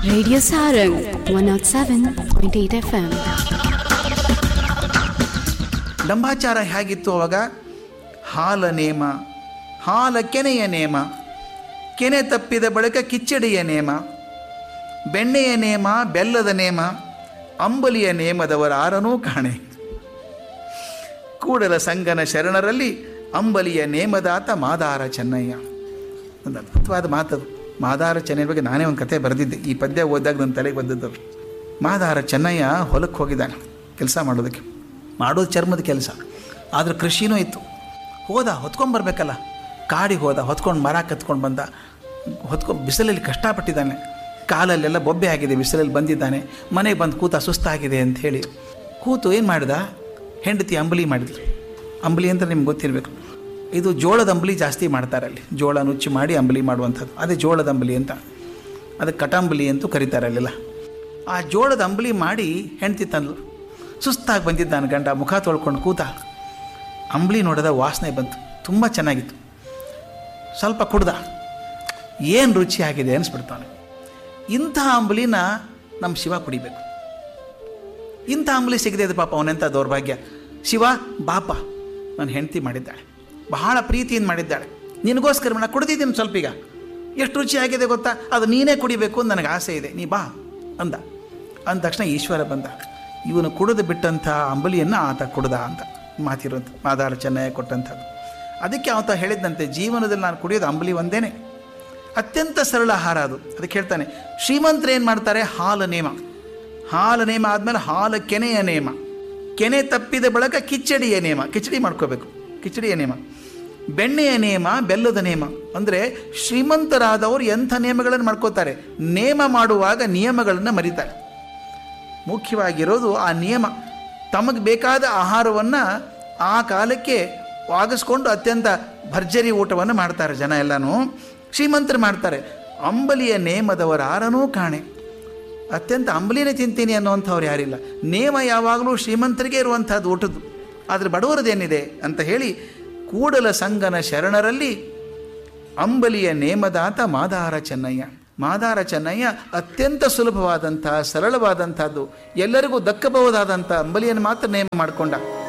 Radio Sarang 107.8 FM. ಡಂಬಾಚಾರ ಹೇಗಿತ್ತು ಅವಾಗ ಹಾಲ ನೇಮ ಹಾಲ ಕೆನೆಯ ನೇಮ ಕೆನೆ ತಪ್ಪಿದ ಬಳಿಕ ಕಿಚ್ಚಡಿಯ ನೇಮ ಬೆಣ್ಣೆಯ ನೇಮ ಬೆಲ್ಲದ ನೇಮ ಅಂಬಲಿಯ ನೇಮದವರ ಆರನೂ ಕಾಣೆ ಕೂಡಲ ಸಂಗನ ಶರಣರಲ್ಲಿ ಅಂಬಲಿಯ ನೇಮದಾತ ಮಾದಾರ ಚೆನ್ನಯ್ಯ ಒಂದು ಅದ್ಭುತವಾದ ಮಾತದು ಮಾದಾರ ಚೆನ್ನಯ್ಯ ಬಗ್ಗೆ ನಾನೇ ಒಂದು ಕತೆ ಬರೆದಿದ್ದೆ ಈ ಪದ್ಯ ಓದಿದಾಗ ನನ್ನ ತಲೆಗೆ ಬಂದದ್ದು ಮಾದಾರ ಚೆನ್ನಯ್ಯ ಹೊಲಕ್ಕೆ ಹೋಗಿದ್ದಾನೆ ಕೆಲಸ ಮಾಡೋದಕ್ಕೆ ಮಾಡೋದು ಚರ್ಮದ ಕೆಲಸ ಆದ್ರೆ ಕೃಷಿನೂ ಇತ್ತು ಹೋದ ಹೊತ್ಕೊಂಬರ್ಬೇಕಲ್ಲ ಕಾಡಿಗೆ ಹೋದ ಹೊತ್ಕೊಂಡು ಮರ ಕತ್ಕೊಂಡು ಬಂದ ಹೊತ್ಕೊಂಡು ಬಿಸಿಲಲ್ಲಿ ಕಷ್ಟಪಟ್ಟಿದ್ದಾನೆ ಕಾಲಲ್ಲೆಲ್ಲ ಬೊಬ್ಬೆ ಆಗಿದೆ ಬಿಸಿಲಲ್ಲಿ ಬಂದಿದ್ದಾನೆ ಮನೆಗೆ ಬಂದು ಕೂತ ಸುಸ್ತಾಗಿದೆ ಅಂತ ಹೇಳಿ ಕೂತು ಏನು ಮಾಡಿದ ಹೆಂಡತಿ ಅಂಬಲಿ ಮಾಡಿದ್ರು ಅಂಬಲಿ ಅಂತ ನಿಮ್ಗೆ ಗೊತ್ತಿರಬೇಕು ಇದು ಜೋಳದ ಅಂಬಲಿ ಜಾಸ್ತಿ ಮಾಡ್ತಾರೆ ಅಲ್ಲಿ ಜೋಳ ನುಚ್ಚು ಮಾಡಿ ಅಂಬಲಿ ಮಾಡುವಂಥದ್ದು ಅದೇ ಜೋಳದ ಅಂಬಲಿ ಅಂತ ಅದಕ್ಕೆ ಕಟಂಬಲಿ ಅಂತೂ ಕರೀತಾರೆ ಅಲ್ಲೆಲ್ಲ ಆ ಜೋಳದ ಅಂಬಲಿ ಮಾಡಿ ಹೆಂಡತಿ ತಂದ್ಲು ಸುಸ್ತಾಗಿ ಬಂದಿದ್ದಾನೆ ಗಂಡ ಮುಖ ತೊಳ್ಕೊಂಡು ಕೂತ ಅಂಬಲಿ ನೋಡಿದ ವಾಸನೆ ಬಂತು ತುಂಬ ಚೆನ್ನಾಗಿತ್ತು ಸ್ವಲ್ಪ ಕುಡ್ದ ಏನು ರುಚಿಯಾಗಿದೆ ಅನಿಸ್ಬಿಡ್ತಾನೆ ಇಂಥ ಅಂಬಲಿನ ನಮ್ಮ ಶಿವ ಕುಡಿಬೇಕು ಇಂಥ ಅಂಬಲಿ ಸಿಗದೆ ಪಾಪ ಅವನೆಂಥ ದೌರ್ಭಾಗ್ಯ ಶಿವ ಬಾಪ ನನ್ನ ಹೆಂಡತಿ ಮಾಡಿದ್ದಾಳೆ ಬಹಳ ಪ್ರೀತಿಯಿಂದ ಮಾಡಿದ್ದಾಳೆ ನಿನಗೋಸ್ಕರ ನಾನು ಕುಡ್ದಿದ್ದೀನಿ ಸ್ವಲ್ಪ ಈಗ ಎಷ್ಟು ರುಚಿಯಾಗಿದೆ ಗೊತ್ತಾ ಅದು ನೀನೇ ಕುಡಿಬೇಕು ಅಂತ ನನಗೆ ಆಸೆ ಇದೆ ನೀ ಬಾ ಅಂದ ಅಂದ ತಕ್ಷಣ ಈಶ್ವರ ಬಂದ ಇವನು ಕುಡಿದು ಬಿಟ್ಟಂಥ ಅಂಬಲಿಯನ್ನು ಆತ ಕುಡ್ದ ಅಂತ ಮಾತಿರೋದು ಮಾದಾರ ಚೆನ್ನಯ್ಯ ಕೊಟ್ಟಂಥದ್ದು ಅದಕ್ಕೆ ಆತ ಹೇಳಿದಂತೆ ಜೀವನದಲ್ಲಿ ನಾನು ಕುಡಿಯೋದು ಅಂಬಲಿ ಒಂದೇನೆ ಅತ್ಯಂತ ಸರಳ ಆಹಾರ ಅದು ಅದಕ್ಕೆ ಹೇಳ್ತಾನೆ ಶ್ರೀಮಂತರು ಏನು ಮಾಡ್ತಾರೆ ಹಾಲು ನೇಮ ಹಾಲು ನೇಮ ಆದಮೇಲೆ ಹಾಲು ಕೆನೆಯ ನೇಮ ಕೆನೆ ತಪ್ಪಿದ ಬಳಿಕ ಕಿಚಡಿಯ ನೇಮ ಕಿಚಡಿ ಮಾಡ್ಕೋಬೇಕು ಕಿಚಡಿಯ ನೇಮ ಬೆಣ್ಣೆಯ ನೇಮ ಬೆಲ್ಲದ ನೇಮ ಅಂದರೆ ಶ್ರೀಮಂತರಾದವರು ಎಂಥ ನಿಯಮಗಳನ್ನು ಮಾಡ್ಕೋತಾರೆ ನೇಮ ಮಾಡುವಾಗ ನಿಯಮಗಳನ್ನು ಮರಿತಾರೆ ಮುಖ್ಯವಾಗಿರೋದು ಆ ನಿಯಮ ತಮಗೆ ಬೇಕಾದ ಆಹಾರವನ್ನು ಆ ಕಾಲಕ್ಕೆ ಆಗಿಸ್ಕೊಂಡು ಅತ್ಯಂತ ಭರ್ಜರಿ ಊಟವನ್ನು ಮಾಡ್ತಾರೆ ಜನ ಎಲ್ಲನೂ ಶ್ರೀಮಂತರು ಮಾಡ್ತಾರೆ ಅಂಬಲಿಯ ನೇಮದವರ ಆರನೂ ಕಾಣೆ ಅತ್ಯಂತ ಅಂಬಲಿನೇ ತಿಂತೀನಿ ಅನ್ನುವಂಥವ್ರು ಯಾರಿಲ್ಲ ನೇಮ ಯಾವಾಗಲೂ ಶ್ರೀಮಂತರಿಗೆ ಇರುವಂಥದ್ದು ಊಟದ್ದು ಆದರೆ ಬಡವರದೇನಿದೆ ಅಂತ ಹೇಳಿ ಕೂಡಲ ಸಂಗನ ಶರಣರಲ್ಲಿ ಅಂಬಲಿಯ ನೇಮದಾತ ಮಾದಾರ ಚೆನ್ನಯ್ಯ ಮಾದಾರ ಚೆನ್ನಯ್ಯ ಅತ್ಯಂತ ಸುಲಭವಾದಂಥ ಸರಳವಾದಂಥದ್ದು ಎಲ್ಲರಿಗೂ ದಕ್ಕಬಹುದಾದಂಥ ಅಂಬಲಿಯನ್ನು ಮಾತ್ರ ನೇಮ ಮಾಡಿಕೊಂಡ